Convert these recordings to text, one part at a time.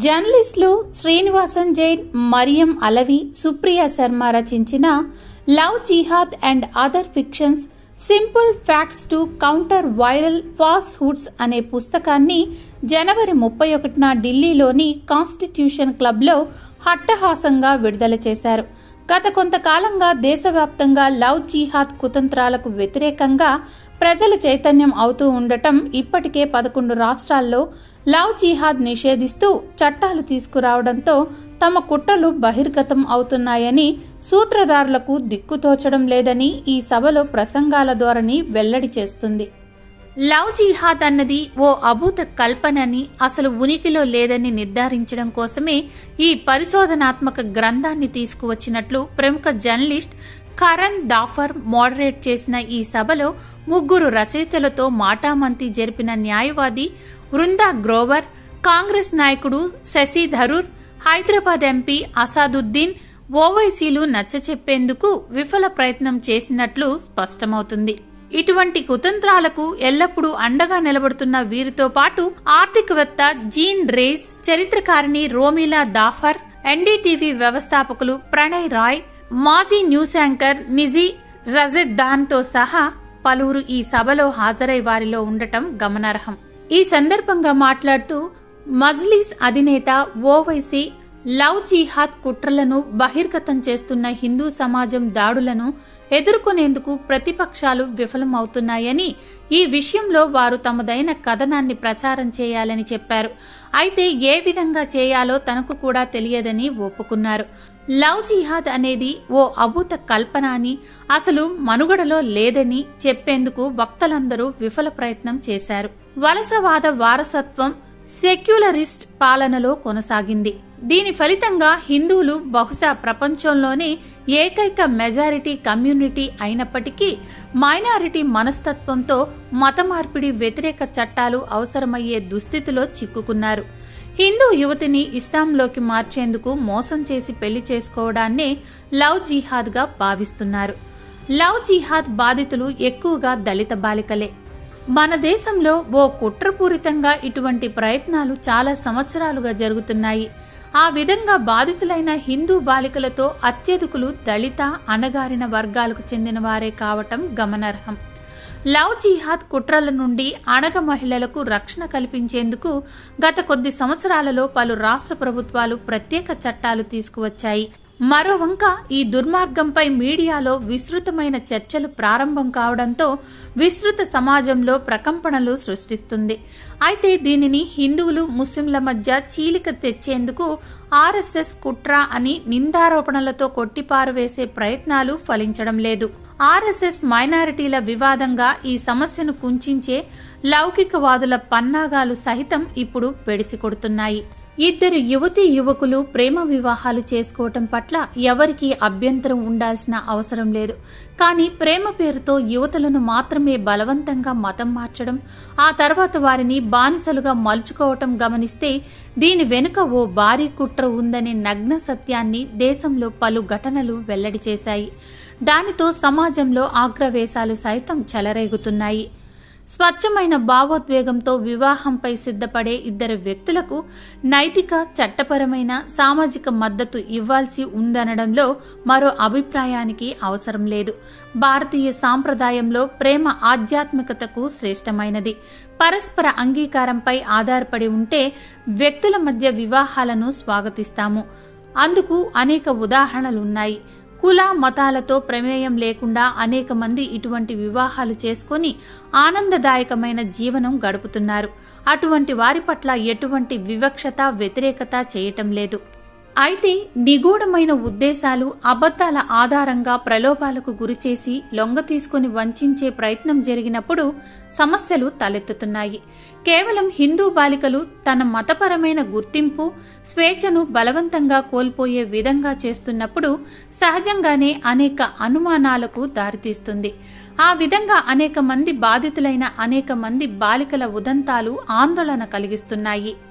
జర్నలిస్టులు శ్రీనివాసన్ జైన్ మరియం అలవి సుప్రియ శర్మ రచించిన love jihad and other fictions simple facts to counter viral falsehoods అనే పుస్తకాన్ని జనవరి ముప్పై ఒకటిన ఢిల్లీలోని కాన్స్టిట్యూషన్ క్లబ్లో హట్టహాసంగా విడుదల చేశారు గత కొంతకాలంగా దేశవ్యాప్తంగా లవ్ జిహాద్ కుతంత్రాలకు వ్యతిరేకంగా ప్రజలు చైతన్యం అవుతూ ఉండటం ఇప్పటికే పదకొండు రాష్ట్రాల్లో లవ్ జిహాద్ నిషేధిస్తూ చట్టాలు తీసుకురావడంతో తమ కుట్రలు బహిర్గతం అవుతున్నాయని సూత్రధారులకు దిక్కుతోచడం లేదని ఈ సభలో ప్రసంగాల ధోరణి వెల్లడి చేస్తుంది లవ్ జిహాద్ అన్నది ఓ అభూత కల్పనని అసలు ఉనికిలో లేదని నిర్ధారించడం కోసమే ఈ పరిశోధనాత్మక గ్రంథాన్ని తీసుకువచ్చినట్లు ప్రముఖ జర్నలిస్ట్ కరణ్ దాఫర్ మోడరేట్ చేసిన ఈ సభలో ముగ్గురు రచయితలతో మాటామంతి జరిపిన న్యాయవాది వృందా గ్రోవర్ కాంగ్రెస్ నాయకుడు శశి థరూర్ హైదరాబాద్ ఎంపీ అసాదుద్దీన్ ఓవైసీలు నచ్చచెప్పేందుకు విఫల ప్రయత్నం చేసినట్లు స్పష్టమవుతుంది ఇటువంటి కుతంత్రాలకు ఎల్లప్పుడూ అండగా నిలబడుతున్న వీరితో పాటు ఆర్థికవేత్త జీన్ రేస్ చరిత్రకారిణి రోమిలా దాఫర్ ఎన్డీటీవీ వ్యవస్థాపకులు ప్రణయ్ రాయ్ మాజీ న్యూస్ యాంకర్ నిజీ రజద్ దాన్ తో సహా పలువురు ఈ సభలో హాజరై వారిలో ఉండటం గమనార్హం ఈ సందర్భంగా మాట్లాడుతూ మజ్లిస్ అధినేత ఓవైసీ లవ్ జిహాద్ కుట్రలను బహిర్గతం చేస్తున్న హిందూ సమాజం దాడులను ఎదుర్కొనేందుకు ప్రతిపక్షాలు విఫలమవుతున్నాయని ఈ విషయంలో వారు తమదైన కథనాన్ని ప్రచారం చేయాలని చెప్పారు అయితే ఏ విధంగా చేయాలో తనకు కూడా తెలియదని ఒప్పుకున్నారు లవ్ జిహాద్ అనేది ఓ అభూత కల్పన అని అసలు మనుగడలో లేదని చెప్పేందుకు వక్తలందరూ విఫల ప్రయత్నం చేశారు వలసవాద వారసత్వం సెక్యులరిస్ట్ పాలనలో కొనసాగింది దీని ఫలితంగా హిందువులు బహుశా ప్రపంచంలోనే ఏకైక మెజారిటీ కమ్యూనిటీ అయినప్పటికీ మైనారిటీ మనస్తత్వంతో మత మార్పిడి వ్యతిరేక చట్టాలు అవసరమయ్యే దుస్థితిలో చిక్కుకున్నారు హిందూ యువతిని ఇస్లాంలోకి మార్చేందుకు మోసం చేసి పెళ్లి చేసుకోవడాన్నే లవ్ జిహాద్గా భావిస్తున్నారు లవ్ జిహాద్ బాధితులు ఎక్కువగా దళిత బాలికలే మన దేశంలో ఓ కుట్రపూరితంగా ఇటువంటి ప్రయత్నాలు చాలా సంవత్సరాలుగా జరుగుతున్నాయి ఆ విధంగా బాధితులైన హిందూ బాలికలతో అత్యధికులు దళిత అణగారిన వర్గాలకు చెందిన వారే కావటం గమనార్హం లవ్ జిహాద్ కుట్రల నుండి అణగ మహిళలకు రక్షణ కల్పించేందుకు గత కొద్ది సంవత్సరాలలో పలు రాష్ట్ర ప్రభుత్వాలు ప్రత్యేక చట్టాలు తీసుకువచ్చాయి మరోవంక ఈ దుర్మార్గంపై మీడియాలో విస్తృతమైన చర్చలు ప్రారంభం కావడంతో విస్తృత సమాజంలో ప్రకంపనలు సృష్టిస్తుంది అయితే దీనిని హిందువులు ముస్లింల మధ్య చీలిక తెచ్చేందుకు ఆర్ఎస్ఎస్ కుట్ర అని నిందారోపణలతో కొట్టిపారవేసే ప్రయత్నాలు ఫలించడం లేదు ఆర్ఎస్ఎస్ మైనారిటీల వివాదంగా ఈ సమస్యను కుంచించే లౌకికవాదుల పన్నాగాలు సహితం ఇప్పుడు పెడిసి కొడుతున్నాయి ఇద్దరు యువతీ యువకులు ప్రేమ వివాహాలు చేసుకోవటం పట్ల ఎవరికీ అభ్యంతరం ఉండాల్సిన అవసరం లేదు కానీ ప్రేమ పేరుతో యువతులను మాత్రమే బలవంతంగా మతం మార్చడం ఆ తర్వాత వారిని బానిసలుగా మలుచుకోవటం గమనిస్తే దీని వెనుక ఓ భారీ కుట్ర ఉందనే నగ్న సత్యాన్ని దేశంలో పలు ఘటనలు వెల్లడి చేశాయి దానితో సమాజంలో ఆగ్రవేశాలు సైతం చెలరేగుతున్నాయి స్వచ్ఛమైన భావోద్వేగంతో వివాహంపై సిద్ధపడే ఇద్దరు వ్యక్తులకు నైతిక చట్టపరమైన సామాజిక మద్దతు ఇవ్వాల్సి ఉందనడంలో మరో అభిప్రాయానికి అవసరం లేదు భారతీయ సాంప్రదాయంలో ప్రేమ ఆధ్యాత్మికతకు శ్రేష్టమైనది పరస్పర అంగీకారంపై ఆధారపడి ఉంటే వ్యక్తుల మధ్య వివాహాలను స్వాగతిస్తాము అందుకు అనేక ఉదాహరణలున్నాయి కుల మతాలతో ప్రమేయం లేకుండా అనేక మంది ఇటువంటి వివాహాలు చేసుకుని ఆనందదాయకమైన జీవనం గడుపుతున్నారు అటువంటి వారి పట్ల ఎటువంటి వివక్షత వ్యతిరేకత చేయటం లేదు అయితే నిగూఢమైన ఉద్దేశాలు అబద్ధాల ఆధారంగా ప్రలోభాలకు గురిచేసి లొంగ తీసుకుని వంచే ప్రయత్నం జరిగినప్పుడు సమస్యలు తలెత్తుతున్నాయి కేవలం హిందూ బాలికలు తన మతపరమైన గుర్తింపు స్వేచ్ఛను బలవంతంగా కోల్పోయే విధంగా చేస్తున్నప్పుడు సహజంగానే అనేక అనుమానాలకు దారితీస్తుంది ఆ విధంగా అనేక మంది బాధితులైన అనేక మంది బాలికల ఉదంతాలు ఆందోళన కలిగిస్తున్నాయి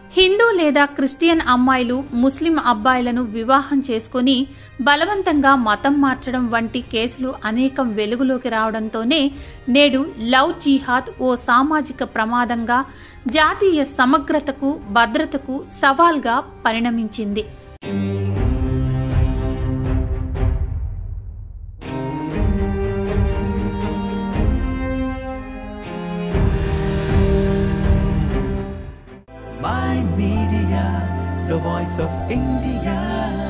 హిందూ లేదా క్రిస్టియన్ అమ్మాయిలు ముస్లిం అబ్బాయిలను వివాహం చేసుకుని బలవంతంగా మతం మార్చడం వంటి కేసులు అనేకం వెలుగులోకి రావడంతోనే నేడు లవ్ జిహాద్ ఓ సామాజిక ప్రమాదంగా జాతీయ సమగ్రతకు భద్రతకు సవాల్గా పరిణమించింది My Media, the voice of India.